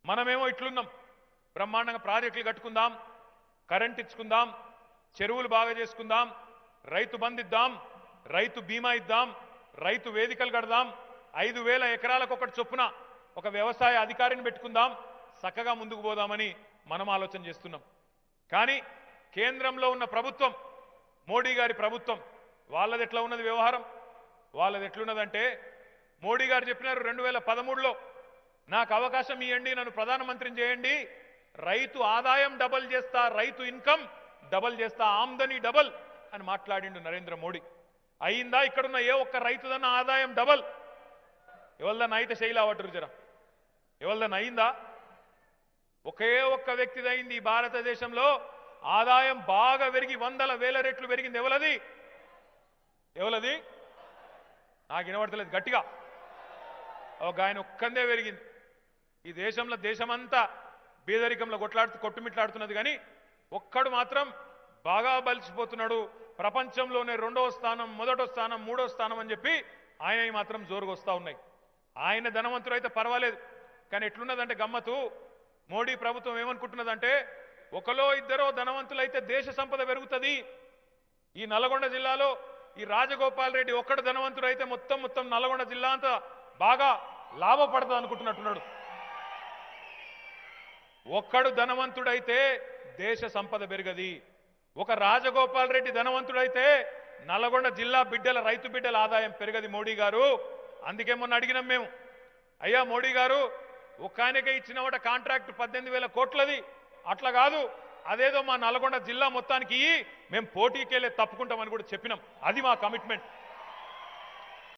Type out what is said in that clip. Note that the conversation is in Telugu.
మనమేమో ఇట్లున్నాం బ్రహ్మాండంగా ప్రాజెక్టులు కట్టుకుందాం కరెంట్ ఇచ్చుకుందాం చెరువులు బాగా చేసుకుందాం రైతు బంధు ఇద్దాం రైతు బీమా ఇద్దాం రైతు వేదికలు కడదాం ఐదు వేల ఎకరాలకు ఒకటి చొప్పున ఒక వ్యవసాయ అధికారిని పెట్టుకుందాం చక్కగా ముందుకు పోదామని మనం ఆలోచన చేస్తున్నాం కానీ కేంద్రంలో ఉన్న ప్రభుత్వం మోడీ గారి ప్రభుత్వం వాళ్ళది ఎట్లా ఉన్నది వ్యవహారం వాళ్ళది ఎట్లున్నదంటే మోడీ గారు చెప్పినారు రెండు వేల పదమూడులో నాకు అవకాశం ఇవ్వండి నన్ను ప్రధానమంత్రిని చేయండి రైతు ఆదాయం డబల్ చేస్తా రైతు ఇన్కమ్ డబల్ చేస్తా ఆమ్దని డబల్ అని మాట్లాడిండు నరేంద్ర మోడీ అయిందా ఇక్కడున్న ఏ ఒక్క రైతుదన్న ఆదాయం డబల్ ఎవరిదన్నా అయితే శైలా పట్టురు జర ఎవరిదన్నా అయిందా ఒకే ఒక్క వ్యక్తిది అయింది ఈ భారతదేశంలో ఆదాయం బాగా పెరిగి వందల వేల రెట్లు పెరిగింది ఎవలది ఎవలది నాకు వినబడతలేదు గట్టిగా ఒక ఆయన ఒక్కందే పెరిగింది ఈ దేశంలో దేశమంతా బీదరికంలో కొట్లాడుతూ కొట్టుమిట్లాడుతున్నది కానీ ఒక్కడు మాత్రం బాగా బలిసిపోతున్నాడు ప్రపంచంలోనే రెండవ స్థానం మొదటో స్థానం మూడో స్థానం అని చెప్పి ఆయన మాత్రం జోరుగా వస్తూ ఉన్నాయి ఆయన ధనవంతుడు అయితే పర్వాలేదు కానీ ఎట్లున్నదంటే గమ్మతు మోడీ ప్రభుత్వం ఏమనుకుంటున్నదంటే ఒకలో ఇద్దరో ధనవంతులైతే దేశ సంపద పెరుగుతుంది ఈ నల్గొండ జిల్లాలో ఈ రాజగోపాల్ రెడ్డి ఒక్కడు ధనవంతుడు అయితే మొత్తం మొత్తం నల్గొండ జిల్లా అంతా బాగా లాభపడుతుంది అనుకుంటున్నట్టున్నాడు ఒక్కడు ధనవంతుడైతే దేశ సంపద పెరగది ఒక రాజగోపాల్ రెడ్డి ధనవంతుడైతే నల్గొండ జిల్లా బిడ్డల రైతు బిడ్డల ఆదాయం పెరగది మోడీ గారు అందుకే మొన్న అడిగినాం మేము అయ్యా మోడీ గారు ఒక ఆయనకే ఇచ్చినవాట కాంట్రాక్ట్ పద్దెనిమిది వేల కోట్లది అట్లా కాదు అదేదో మా నల్గొండ జిల్లా మొత్తానికి ఇయ్యి మేము పోటీకి వెళ్ళి తప్పుకుంటామని కూడా చెప్పినాం అది మా కమిట్మెంట్